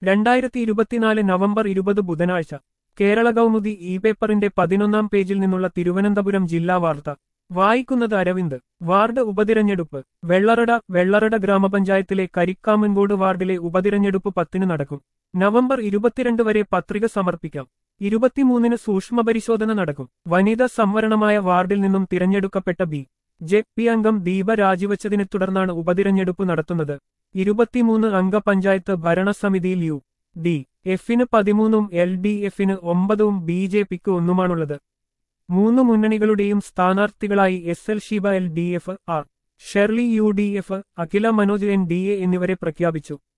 രണ്ടായിരത്തി ഇരുപത്തിനാല് നവംബർ ഇരുപത് ബുധനാഴ്ച കേരള കൗമുദി ഇ പേപ്പറിന്റെ പതിനൊന്നാം പേജിൽ നിന്നുള്ള തിരുവനന്തപുരം ജില്ലാ വാർത്ത വായിക്കുന്നത് അരവിന്ദ് വാർഡ് ഉപതിരഞ്ഞെടുപ്പ് വെള്ളറട വെള്ളറട ഗ്രാമപഞ്ചായത്തിലെ കരിക്കാമൻകോട് വാർഡിലെ ഉപതിരഞ്ഞെടുപ്പ് പത്തിന് നടക്കും നവംബർ ഇരുപത്തിരണ്ട് വരെ പത്രിക സമർപ്പിക്കാം ഇരുപത്തിമൂന്നിന് സൂക്ഷ്മപരിശോധന നടക്കും വനിതാ സംവരണമായ വാർഡിൽ നിന്നും തിരഞ്ഞെടുക്കപ്പെട്ട ബി ജെ പി അംഗം ദീപ രാജിവച്ചതിനെ തുടർന്നാണ് ഉപതിരഞ്ഞെടുപ്പ് നടത്തുന്നത് ഇരുപത്തിമൂന്ന് അംഗ പഞ്ചായത്ത് ഭരണസമിതിയിൽ യു ഡി എഫിന് പതിമൂന്നും എൽ ഡി എഫിന് ഒമ്പതും ബി ജെ പിക്ക് ഒന്നുമാണുള്ളത് മൂന്ന് മുന്നണികളുടെയും സ്ഥാനാർത്ഥികളായി S L Shiba L D F R Sherly U D F Akhila Manoj N D A എന്നിവരെ പ്രഖ്യാപിച്ചു